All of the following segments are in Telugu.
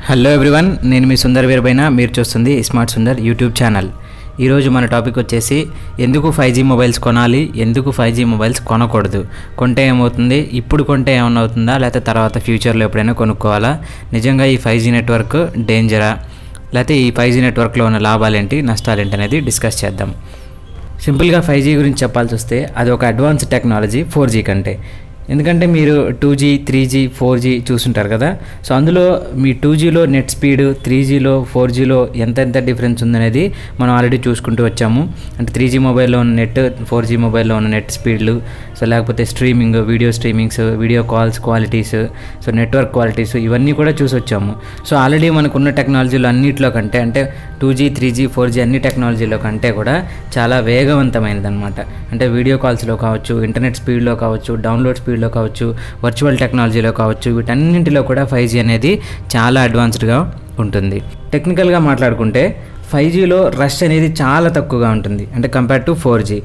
హలో ఎవ్రీవన్ నేను మీ సుందర్ వీరబైన మీరు చూస్తుంది స్మార్ట్ సుందర్ యూట్యూబ్ ఛానల్ ఈరోజు మన టాపిక్ వచ్చేసి ఎందుకు ఫైవ్ జీ మొబైల్స్ కొనాలి ఎందుకు ఫైవ్ జీ మొబైల్స్ కొనకూడదు కొంటే ఏమవుతుంది ఇప్పుడు కొంటే ఏమన్నా అవుతుందా లేకపోతే తర్వాత ఫ్యూచర్లో ఎప్పుడైనా కొనుక్కోవాలా నిజంగా ఈ ఫైవ్ జీ నెట్వర్క్ డేంజరా లేకపోతే ఈ ఫైవ్ జీ నెట్వర్క్లో ఉన్న లాభాలేంటి నష్టాలేంటి అనేది డిస్కస్ చేద్దాం సింపుల్గా ఫైవ్ జీ గురించి చెప్పాల్సి వస్తే అది ఒక అడ్వాన్స్ టెక్నాలజీ ఫోర్ జీ కంటే ఎందుకంటే మీరు two G three G four G చూసుంటారు కదా సో అందులో మీ టూ జీలో నెట్ స్పీడ్ త్రీ జీలో ఫోర్ జీలో ఎంత ఎంత డిఫరెన్స్ ఉందనేది మనం ఆల్రెడీ చూసుకుంటూ వచ్చాము అంటే త్రీ జీ మొబైల్లో ఉన్న నెట్ ఫోర్ జీ మొబైల్లో ఉన్న నెట్ స్పీడ్లు సో లేకపోతే streaming video streamings video calls qualities so network qualities ఇవన్నీ కూడా చూసి వచ్చాము సో ఆల్రెడీ మనకున్న టెక్నాలజీలు అన్నిట్లో కంటే అంటే two G three G four G అన్ని టెక్నాలజీలో కంటే కూడా చాలా వేగవంతమైనది అనమాట అంటే వీడియో కాల్స్లో కావచ్చు ఇంటర్నెట్ స్పీడ్లో కావచ్చు డౌన్లోడ్ స్పీడ్లో కావచ్చు వర్చువల్ టెక్నాలజీలో కావచ్చు వీటన్నింటిలో కూడా ఫైవ్ జీ అనేది చాలా అడ్వాన్స్డ్గా ఉంటుంది టెక్నికల్గా మాట్లాడుకుంటే ఫైవ్ జీలో రష్ అనేది చాలా తక్కువగా ఉంటుంది అంటే compare to four G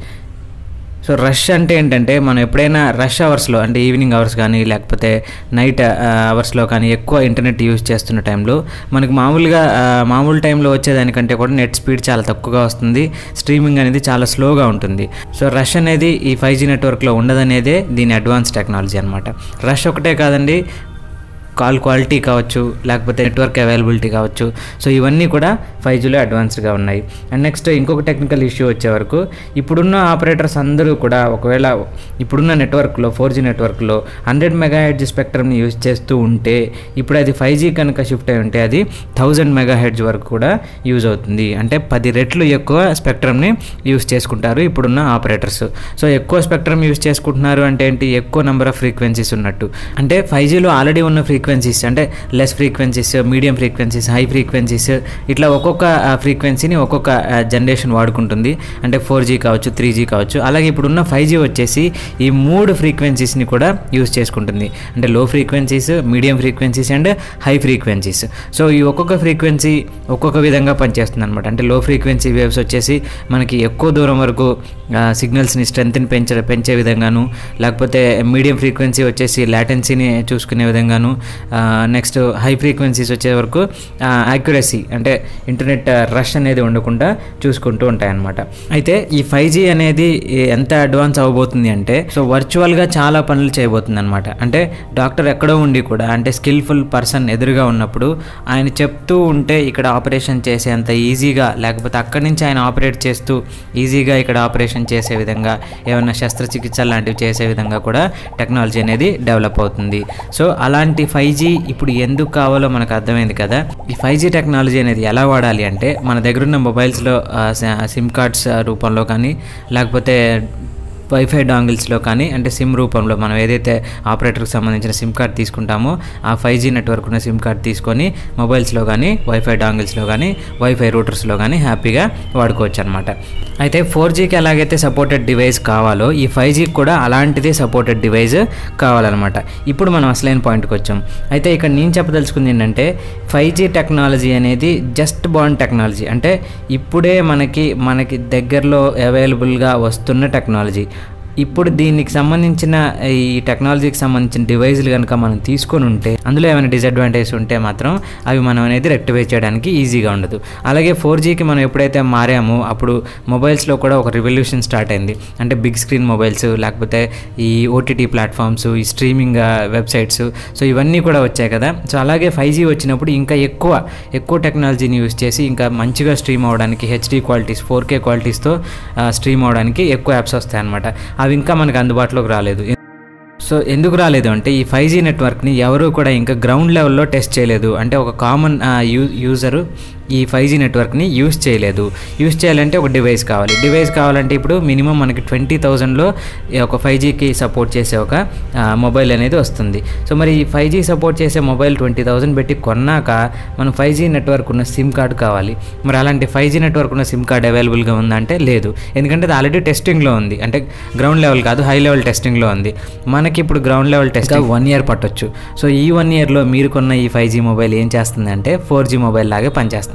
so rush అంటే ఏంటంటే మనం ఎప్పుడైనా రష్ అవర్స్లో అంటే ఈవినింగ్ అవర్స్ కానీ లేకపోతే నైట్ అవర్స్లో కానీ ఎక్కువ ఇంటర్నెట్ యూజ్ చేస్తున్న టైంలో మనకి మామూలుగా ఆ, మామూలు టైంలో వచ్చేదానికంటే కూడా నెట్ స్పీడ్ చాలా తక్కువగా వస్తుంది స్ట్రీమింగ్ అనేది చాలా స్లోగా ఉంటుంది సో రష్ అనేది ఈ ఫైవ్ జీ నెట్వర్క్లో ఉండదనేదే దీని అడ్వాన్స్ టెక్నాలజీ అనమాట రష్ ఒకటే కాదండి కాల్ క్వాలిటీ కావచ్చు లేకపోతే నెట్వర్క్ అవైలబిలిటీ కావచ్చు సో ఇవన్నీ కూడా ఫైవ్ జీలో అడ్వాన్స్డ్గా ఉన్నాయి అండ్ నెక్స్ట్ ఇంకొక టెక్నికల్ ఇష్యూ వచ్చే వరకు ఇప్పుడున్న ఆపరేటర్స్ అందరూ కూడా ఒకవేళ ఇప్పుడున్న నెట్వర్క్లో ఫోర్ జీ నెట్వర్క్లో హండ్రెడ్ మెగా హెడ్జ్ స్పెక్ట్రమ్ని యూజ్ చేస్తూ ఉంటే ఇప్పుడు అది ఫైవ్ జీ కనుక షిఫ్ట్ అయి ఉంటే అది థౌజండ్ మెగా హెడ్జ్ వరకు కూడా యూజ్ అవుతుంది అంటే పది రెట్లు ఎక్కువ స్పెక్ట్రమ్ని యూజ్ చేసుకుంటారు ఇప్పుడున్న ఆపరేటర్స్ సో ఎక్కువ స్పెక్ట్రమ్ యూజ్ చేసుకుంటున్నారు అంటే ఏంటి ఎక్కువ నెంబర్ ఆఫ్ ఫ్రీక్వెన్సీస్ ఉన్నట్టు అంటే ఫైవ్ జీలో ఆల్రెడీ ఉన్న ఫ్రీక్వెన్సీస్ అంటే less frequencies medium frequencies high frequencies ఇట్లా ఒక్కొక్క ఫ్రీక్వెన్సీని ఒక్కొక్క జనరేషన్ వాడుకుంటుంది అంటే ఫోర్ జీ కావచ్చు త్రీ జీ కావచ్చు అలాగే ఇప్పుడున్న ఫైవ్ జీ వచ్చేసి ఈ మూడు ఫ్రీక్వెన్సీస్ని కూడా యూజ్ చేసుకుంటుంది అంటే low frequencies medium frequencies and high frequencies so ఈ ఒక్కొక్క ఫ్రీక్వెన్సీ ఒక్కొక్క విధంగా పనిచేస్తుంది అనమాట అంటే లో ఫ్రీక్వెన్సీ వేవ్స్ వచ్చేసి మనకి ఎక్కువ దూరం వరకు సిగ్నల్స్ని స్ట్రెంత్ని పెంచ పెంచే విధంగాను లేకపోతే మీడియం ఫ్రీక్వెన్సీ వచ్చేసి లాటెన్సీని చూసుకునే విధంగాను నెక్స్ట్ హై ఫ్రీక్వెన్సీస్ వచ్చే వరకు యాక్యురసీ అంటే ఇంటర్నెట్ రష్ అనేది ఉండకుండా చూసుకుంటూ ఉంటాయన్నమాట అయితే ఈ ఫైవ్ జీ అనేది ఎంత అడ్వాన్స్ అవ్వబోతుంది అంటే సో వర్చువల్గా చాలా పనులు చేయబోతుంది అనమాట అంటే డాక్టర్ ఎక్కడో ఉండి కూడా అంటే స్కిల్ఫుల్ పర్సన్ ఎదురుగా ఉన్నప్పుడు ఆయన చెప్తూ ఉంటే ఇక్కడ ఆపరేషన్ చేసేంత ఈజీగా లేకపోతే అక్కడి నుంచి ఆయన ఆపరేట్ చేస్తూ ఈజీగా ఇక్కడ ఆపరేషన్ చేసే విధంగా ఏమైనా శస్త్రచికిత్స లాంటివి చేసే విధంగా కూడా టెక్నాలజీ అనేది డెవలప్ అవుతుంది సో అలాంటి ఫైవ్ జీ ఇప్పుడు ఎందుకు కావాలో మనకు అర్థమైంది కదా ఈ ఫైవ్ జీ టెక్నాలజీ అనేది ఎలా వాడాలి అంటే మన దగ్గర ఉన్న మొబైల్స్లో సిమ్ కార్డ్స్ రూపంలో కానీ లేకపోతే వైఫై డాంగిల్స్లో కానీ అంటే సిమ్ రూపంలో మనం ఏదైతే ఆపరేటర్కి సంబంధించిన సిమ్ కార్డ్ తీసుకుంటామో ఆ ఫైవ్ జీ నెట్వర్క్ ఉన్న సిమ్ కార్డ్ తీసుకొని మొబైల్స్లో కానీ వైఫై డాంగిల్స్లో కానీ వైఫై రూటర్స్లో కానీ హ్యాపీగా వాడుకోవచ్చు అనమాట అయితే ఫోర్ జీకి ఎలాగైతే సపోర్టెడ్ డివైస్ కావాలో ఈ ఫైవ్ జీకి కూడా అలాంటిదే సపోర్టెడ్ డివైస్ కావాలన్నమాట ఇప్పుడు మనం అసలైన పాయింట్కి వచ్చాం అయితే ఇక్కడ నేను చెప్పదలుచుకుంది ఏంటంటే ఫైవ్ జీ టెక్నాలజీ అనేది జస్ట్ బాండ్ టెక్నాలజీ అంటే ఇప్పుడే మనకి మనకి దగ్గరలో అవైలబుల్గా వస్తున్న టెక్నాలజీ ఇప్పుడు దీనికి సంబంధించిన ఈ టెక్నాలజీకి సంబంధించిన డివైజులు కనుక మనం తీసుకొని ఉంటే అందులో ఏమైనా డిసడ్వాంటేజ్ ఉంటే మాత్రం అవి మనం అనేది రెక్టిఫై చేయడానికి ఈజీగా ఉండదు అలాగే ఫోర్ జీకి మనం ఎప్పుడైతే మారామో అప్పుడు మొబైల్స్లో కూడా ఒక రివల్యూషన్ స్టార్ట్ అయింది అంటే బిగ్ స్క్రీన్ మొబైల్స్ లేకపోతే ఈ ఓటీటీ ప్లాట్ఫామ్స్ ఈ స్ట్రీమింగ్ వెబ్సైట్స్ సో ఇవన్నీ కూడా వచ్చాయి కదా సో అలాగే ఫైవ్ జీ వచ్చినప్పుడు ఇంకా ఎక్కువ ఎక్కువ టెక్నాలజీని యూస్ చేసి ఇంకా మంచిగా స్ట్రీమ్ అవ్వడానికి హెచ్డీ క్వాలిటీస్ ఫోర్ కే క్వాలిటీస్తో స్ట్రీమ్ అవ్వడానికి ఎక్కువ యాప్స్ వస్తాయి అనమాట అవి ఇంకా మనకు అందుబాటులోకి రాలేదు సో ఎందుకు రాలేదు అంటే ఈ ఫైవ్ జీ నెట్వర్క్ని ఎవరు కూడా ఇంకా గ్రౌండ్ లెవెల్లో టెస్ట్ చేయలేదు అంటే ఒక కామన్ యూ యూజరు ఈ ఫైవ్ జీ నెట్వర్క్ని యూస్ చేయలేదు యూస్ చేయాలంటే ఒక డివైస్ కావాలి డివైస్ కావాలంటే ఇప్పుడు మినిమం మనకి ట్వంటీ థౌజండ్లో ఒక ఫైవ్ జీకి సపోర్ట్ చేసే ఒక మొబైల్ అనేది వస్తుంది సో మరి ఈ ఫైవ్ జీ సపోర్ట్ చేసే మొబైల్ ట్వంటీ థౌజండ్ పెట్టి కొన్నాక మనం ఫైవ్ జీ నెట్వర్క్ ఉన్న సిమ్ కార్డ్ కావాలి మరి అలాంటి ఫైవ్ జీ నెట్వర్క్ ఉన్న సిమ్ కార్డ్ అవైలబుల్గా ఉందంటే లేదు ఎందుకంటే అది ఆల్రెడీ టెస్టింగ్లో ఉంది అంటే గ్రౌండ్ లెవెల్ కాదు హై లెవెల్ టెస్టింగ్లో ఉంది మనకి ఇప్పుడు ground level test one year పట్టొచ్చు సో ఈ వన్ ఇయర్లో మీరు కొన్న ఈ ఫైవ్ జీ మొబైల్ ఏం చేస్తుంది అంటే ఫోర్ జీ మొబైల్ లాగే పనిచేస్తుంది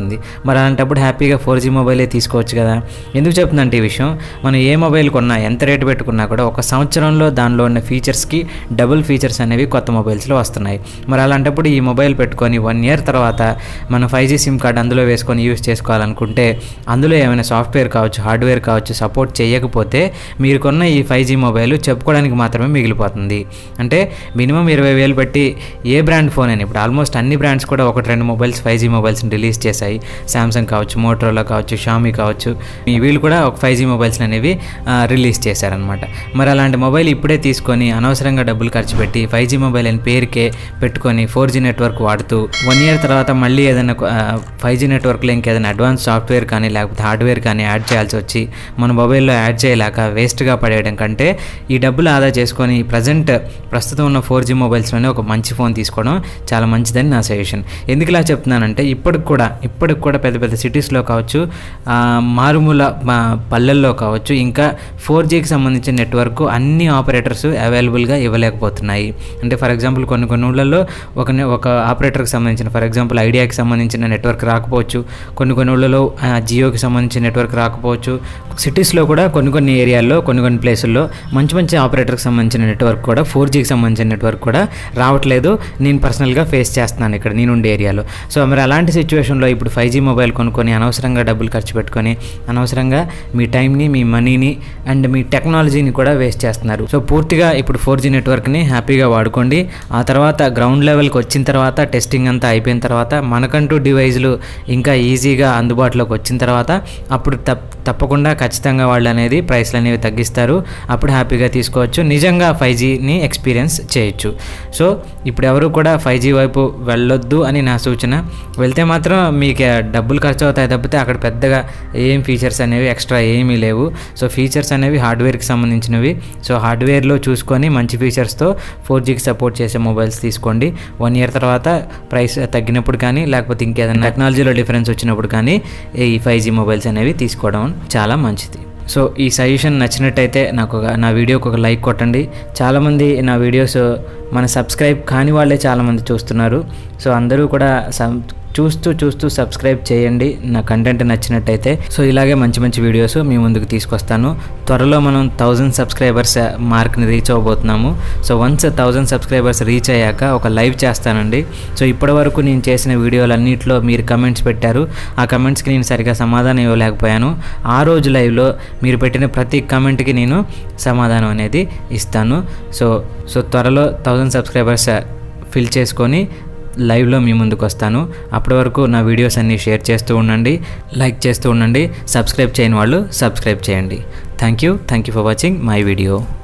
అవుతుంది మరి అలాంటప్పుడు హ్యాపీగా ఫోర్ జీ మొబైలే తీసుకోవచ్చు కదా ఎందుకు చెప్తుందంటే ఈ విషయం మనం ఏ మొబైల్ కొన్నా ఎంత రేటు పెట్టుకున్నా కూడా ఒక సంవత్సరంలో దానిలో ఉన్న ఫీచర్స్కి డబుల్ ఫీచర్స్ అనేవి కొత్త మొబైల్స్లో వస్తున్నాయి మరి అలాంటప్పుడు ఈ మొబైల్ పెట్టుకొని వన్ ఇయర్ తర్వాత మనం ఫైవ్ జీ సిమ్ కార్డ్ అందులో వేసుకొని యూస్ చేసుకోవాలనుకుంటే అందులో ఏమైనా సాఫ్ట్వేర్ కావచ్చు హార్డ్వేర్ కావచ్చు సపోర్ట్ చేయకపోతే మీరు కొన్న ఈ ఫైవ్ జీ మొబైల్ చెప్పుకోవడానికి మాత్రమే మిగిలిపోతుంది అంటే మినిమం ఇరవై వేలు పెట్టి ఏ బ్రాండ్ ఫోన్ అని ఇప్పుడు ఆల్మోస్ట్ అన్ని బ్రాండ్స్ కూడా ఒకటి రెండు మొబైల్స్ ఫైవ్ జీ మొబైల్స్ని రిలీజ్ చేశాయి శాంసంగ్ కావచ్చు మోటరోలా కావచ్చు షామీ కావచ్చు ఈ వీళ్ళు కూడా ఒక ఫైవ్ జీ మొబైల్స్ అనేవి ఆ, రిలీజ్ చేశారనమాట మరి అలాంటి మొబైల్ ఇప్పుడే తీసుకొని అనవసరంగా డబ్బులు ఖర్చు పెట్టి ఫైవ్ జీ మొబైల్ అని పేరుకే పెట్టుకొని ఫోర్ జీ నెట్వర్క్ వాడుతూ వన్ ఇయర్ తర్వాత మళ్ళీ ఏదైనా ఫైవ్ జీ నెట్వర్క్లో ఇంకేదైనా అడ్వాన్స్ సాఫ్ట్వేర్ కానీ లేకపోతే హార్డ్వేర్ కానీ యాడ్ చేయాల్సి వచ్చి మన మొబైల్లో యాడ్ చేయలేక వేస్ట్గా పడేయడం కంటే ఈ డబ్బులు ఆదా చేసుకొని ప్రజెంట్ ప్రస్తుతం ఉన్న ఫోర్ జీ మొబైల్స్లోనే ఒక మంచి ఫోన్ తీసుకోవడం చాలా మంచిదని నా సజెషన్ ఎందుకు ఇలా చెప్తున్నానంటే ఇప్పటికి కూడా ఇప్పటికి కూడా పెద్ద పెద్ద సిటీస్లో కావచ్చు ఆ, మారుమూల మా పల్లెల్లో కావచ్చు ఇంకా ఫోర్ జీకి సంబంధించిన నెట్వర్క్ అన్ని ఆపరేటర్స్ అవైలబుల్గా ఇవ్వలేకపోతున్నాయి అంటే ఫర్ ఎగ్జాంపుల్ కొన్ని కొన్ని ఊళ్ళల్లో ఒక నె- ఒక ఆపరేటర్కి సంబంధించిన ఫర్ ఎగ్జాంపుల్ ఐడియాకి సంబంధించిన నెట్వర్క్ రాకపోవచ్చు కొన్ని కొన్ని ఊళ్ళలో ఆ, జియోకి సంబంధించిన నెట్వర్క్ రాకపోవచ్చు సిటీస్లో కూడా కొన్ని కొన్ని ఏరియాల్లో కొన్ని కొన్ని ప్లేసుల్లో మంచి మంచి ఆపరేటర్కి సంబంధించిన నెట్వర్క్ కూడా ఫోర్ జీకి సంబంధించిన నెట్వర్క్ కూడా రావట్లేదు నేను పర్సనల్గా ఫేస్ చేస్తున్నాను ఇక్కడ నేను ఉండే ఏరియాలో సో మరి అలాంటి సిచ్యువేషన్లో ఇప్పుడు ఫైవ్ జీ మొబైల్ కొనుక్కొని అనవసరంగా డబ్బులు ఖర్చు పెట్టుకొని అనవసరంగా మీ టైంని మీ మనీని అండ్ మీ టెక్నాలజీని కూడా వేస్ట్ చేస్తున్నారు సో పూర్తిగా ఇప్పుడు ఫోర్ జీ నెట్వర్క్ని హ్యాపీగా వాడుకోండి ఆ తర్వాత గ్రౌండ్ లెవెల్కి వచ్చిన తర్వాత టెస్టింగ్ అంతా అయిపోయిన తర్వాత మనకంటూ డివైజ్లు ఇంకా ఈజీగా అందుబాటులోకి వచ్చిన తర్వాత అప్పుడు తప్ తప్పకుండా ఖచ్చితంగా వాళ్ళు అనేది ప్రైస్లు అనేవి తగ్గిస్తారు అప్పుడు హ్యాపీగా తీసుకోవచ్చు నిజంగా ఫైవ్ జీని ఎక్స్పీరియన్స్ చేయొచ్చు సో ఇప్పుడు ఎవరు కూడా ఫైవ్ జీ వైపు వెళ్ళొద్దు అని నా సూచన వెళ్తే మాత్రం మీకు డబ్బులు ఖర్చు అవుతాయి తప్పితే అక్కడ పెద్దగా ఏం ఫీచర్స్ అనేవి ఎక్స్ట్రా ఏమీ లేవు సో ఫీచర్స్ అనేవి హార్డ్వేర్కి సంబంధించినవి సో హార్డ్వేర్లో చూసుకొని మంచి ఫీచర్స్తో ఫోర్ జీకి సపోర్ట్ చేసే మొబైల్స్ తీసుకోండి వన్ ఇయర్ తర్వాత ప్రైస్ తగ్గినప్పుడు కానీ లేకపోతే ఇంకేదైనా టెక్నాలజీలో డిఫరెన్స్ వచ్చినప్పుడు కానీ ఈ ఫైవ్ జీ మొబైల్స్ అనేవి తీసుకోవడం చాలా మంచిది సో ఈ సజెషన్ నచ్చినట్టయితే నాకు ఒక నా వీడియోకి ఒక లైక్ కొట్టండి చాలామంది నా వీడియోస్ మన సబ్స్క్రైబ్ కాని వాళ్ళే చాలామంది చూస్తున్నారు సో అందరూ కూడా సం- చూస్తూ చూస్తూ సబ్స్క్రైబ్ చేయండి నా కంటెంట్ నచ్చినట్టయితే సో ఇలాగే మంచి మంచి వీడియోస్ మీ ముందుకు తీసుకొస్తాను త్వరలో మనం థౌజండ్ సబ్స్క్రైబర్స్ మార్క్ని రీచ్ అవ్వబోతున్నాము so once thousand subscribers reach అయ్యాక ఒక లైవ్ చేస్తానండి సో ఇప్పటివరకు నేను చేసిన వీడియోలన్నింటిలో మీరు కమెంట్స్ పెట్టారు ఆ కమెంట్స్కి నేను సరిగా సమాధానం ఇవ్వలేకపోయాను ఆ రోజు లైవ్లో మీరు పెట్టిన ప్రతి కమెంట్కి నేను సమాధానం అనేది ఇస్తాను సో సో త్వరలో థౌజండ్ సబ్స్క్రైబర్స్ ఫిల్ చేసుకొని లైవ్లో మీ ముందుకు వస్తాను అప్పటి వరకు నా వీడియోస్ అన్నీ షేర్ చేస్తూ ఉండండి లైక్ చేస్తూ ఉండండి సబ్స్క్రైబ్ చేయని వాళ్ళు సబ్స్క్రైబ్ చేయండి thank you thank you for watching my video